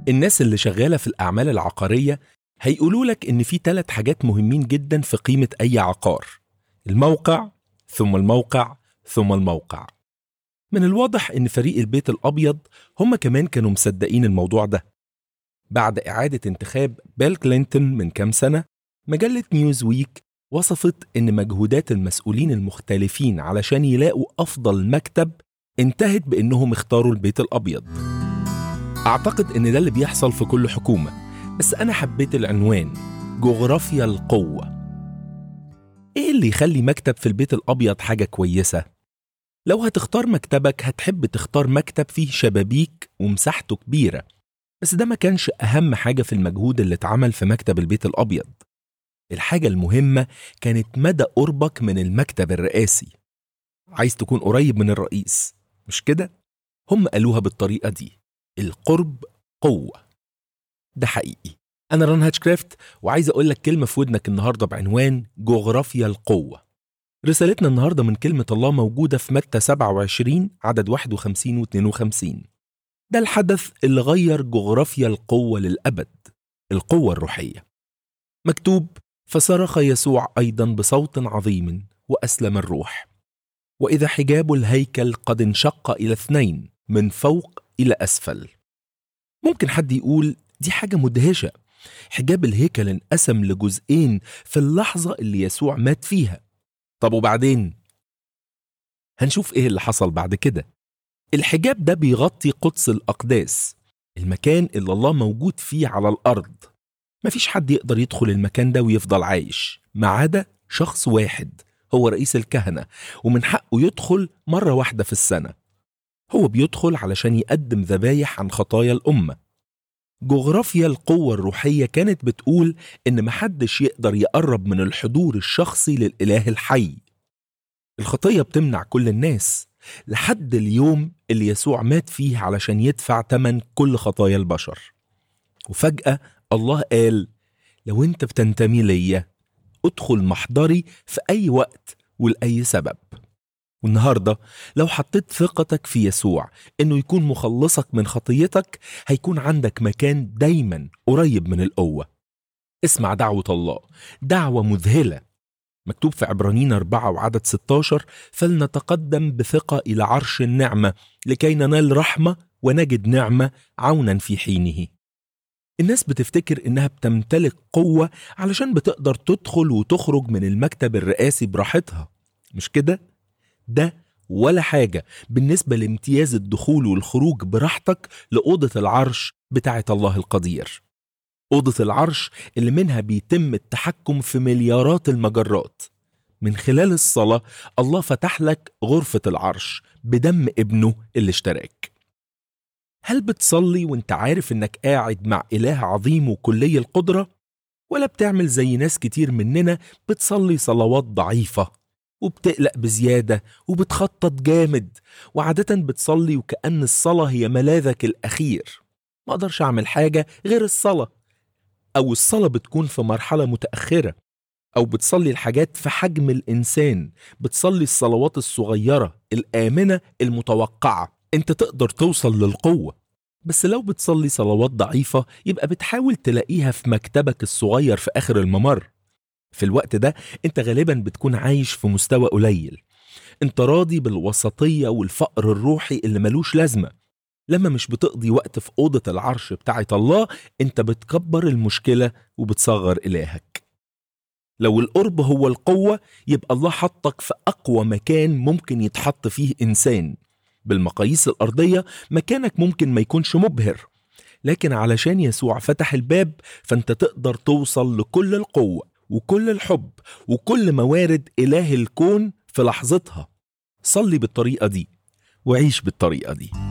الناس اللي شغالة في الأعمال العقارية هيقولوا لك إن في ثلاث حاجات مهمين جدا في قيمة أي عقار الموقع ثم الموقع ثم الموقع من الواضح إن فريق البيت الأبيض هم كمان كانوا مصدقين الموضوع ده بعد إعادة انتخاب بيل كلينتون من كام سنة مجلة نيوز ويك وصفت إن مجهودات المسؤولين المختلفين علشان يلاقوا أفضل مكتب انتهت بإنهم اختاروا البيت الأبيض أعتقد إن ده اللي بيحصل في كل حكومة بس أنا حبيت العنوان جغرافيا القوة إيه اللي يخلي مكتب في البيت الأبيض حاجة كويسة؟ لو هتختار مكتبك هتحب تختار مكتب فيه شبابيك ومساحته كبيرة بس ده ما كانش أهم حاجة في المجهود اللي اتعمل في مكتب البيت الأبيض الحاجة المهمة كانت مدى قربك من المكتب الرئاسي عايز تكون قريب من الرئيس مش كده؟ هم قالوها بالطريقة دي القرب قوة ده حقيقي أنا ران هاتشكرافت وعايز أقول لك كلمة في ودنك النهاردة بعنوان جغرافيا القوة رسالتنا النهاردة من كلمة الله موجودة في متى 27 عدد 51 و 52 ده الحدث اللي غير جغرافيا القوة للأبد القوة الروحية مكتوب فصرخ يسوع أيضا بصوت عظيم وأسلم الروح وإذا حجاب الهيكل قد انشق إلى اثنين من فوق إلى أسفل ممكن حد يقول دي حاجة مدهشة حجاب الهيكل انقسم لجزئين في اللحظة اللي يسوع مات فيها طب وبعدين هنشوف ايه اللي حصل بعد كده الحجاب ده بيغطي قدس الأقداس المكان اللي الله موجود فيه على الأرض مفيش حد يقدر يدخل المكان ده ويفضل عايش ما عدا شخص واحد هو رئيس الكهنة ومن حقه يدخل مرة واحدة في السنة هو بيدخل علشان يقدم ذبايح عن خطايا الأمة جغرافيا القوة الروحية كانت بتقول إن محدش يقدر يقرب من الحضور الشخصي للإله الحي الخطية بتمنع كل الناس لحد اليوم اللي يسوع مات فيه علشان يدفع تمن كل خطايا البشر وفجأة الله قال لو انت بتنتمي ليا ادخل محضري في أي وقت ولأي سبب والنهاردة لو حطيت ثقتك في يسوع إنه يكون مخلصك من خطيتك هيكون عندك مكان دايما قريب من القوة اسمع دعوة الله دعوة مذهلة مكتوب في عبرانيين أربعة وعدد 16 فلنتقدم بثقة إلى عرش النعمة لكي ننال رحمة ونجد نعمة عونا في حينه الناس بتفتكر إنها بتمتلك قوة علشان بتقدر تدخل وتخرج من المكتب الرئاسي براحتها مش كده؟ ده ولا حاجة بالنسبة لامتياز الدخول والخروج براحتك لأوضة العرش بتاعة الله القدير أوضة العرش اللي منها بيتم التحكم في مليارات المجرات من خلال الصلاة الله فتح لك غرفة العرش بدم ابنه اللي اشتراك هل بتصلي وانت عارف انك قاعد مع إله عظيم وكلي القدرة؟ ولا بتعمل زي ناس كتير مننا بتصلي صلوات ضعيفة وبتقلق بزيادة وبتخطط جامد وعادة بتصلي وكأن الصلاة هي ملاذك الأخير ما أقدرش أعمل حاجة غير الصلاة أو الصلاة بتكون في مرحلة متأخرة أو بتصلي الحاجات في حجم الإنسان بتصلي الصلوات الصغيرة الآمنة المتوقعة أنت تقدر توصل للقوة بس لو بتصلي صلوات ضعيفة يبقى بتحاول تلاقيها في مكتبك الصغير في آخر الممر في الوقت ده انت غالبا بتكون عايش في مستوى قليل انت راضي بالوسطية والفقر الروحي اللي ملوش لازمة لما مش بتقضي وقت في أوضة العرش بتاعة الله انت بتكبر المشكلة وبتصغر إلهك لو القرب هو القوة يبقى الله حطك في أقوى مكان ممكن يتحط فيه إنسان بالمقاييس الأرضية مكانك ممكن ما يكونش مبهر لكن علشان يسوع فتح الباب فانت تقدر توصل لكل القوة وكل الحب وكل موارد إله الكون في لحظتها صلي بالطريقة دي وعيش بالطريقة دي